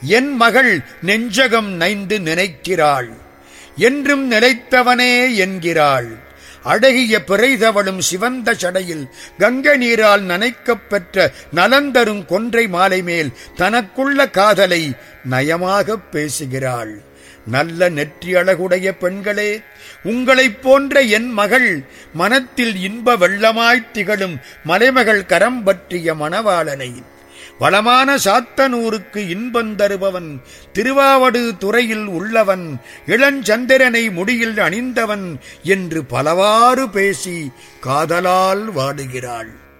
என் மகள் நெஞ்சகம் நைந்து நினைக்கிறாள் என்றும் நிலைத்தவனே என்கிறாள் அழகிய பிறைதவளும் சிவந்த சடையில் கங்கை நீரால் நனைக்கப் பெற்ற நலந்தரும் கொன்றை மாலை மேல் தனக்குள்ள காதலை நயமாகப் பேசுகிறாள் நல்ல நெற்றி அழகுடைய பெண்களே உங்களைப் போன்ற என் மகள் மனத்தில் இன்ப வெள்ளமாய்த் திகழும் மலைமகள் கரம் பற்றிய மணவாளனை வளமான சாத்தனூருக்கு இன்பந்தருபவன் திருவாவடு துறையில் உள்ளவன் இளஞ்சந்திரனை முடியில் அணிந்தவன் என்று பலவாறு பேசி காதலால் வாடுகிறாள்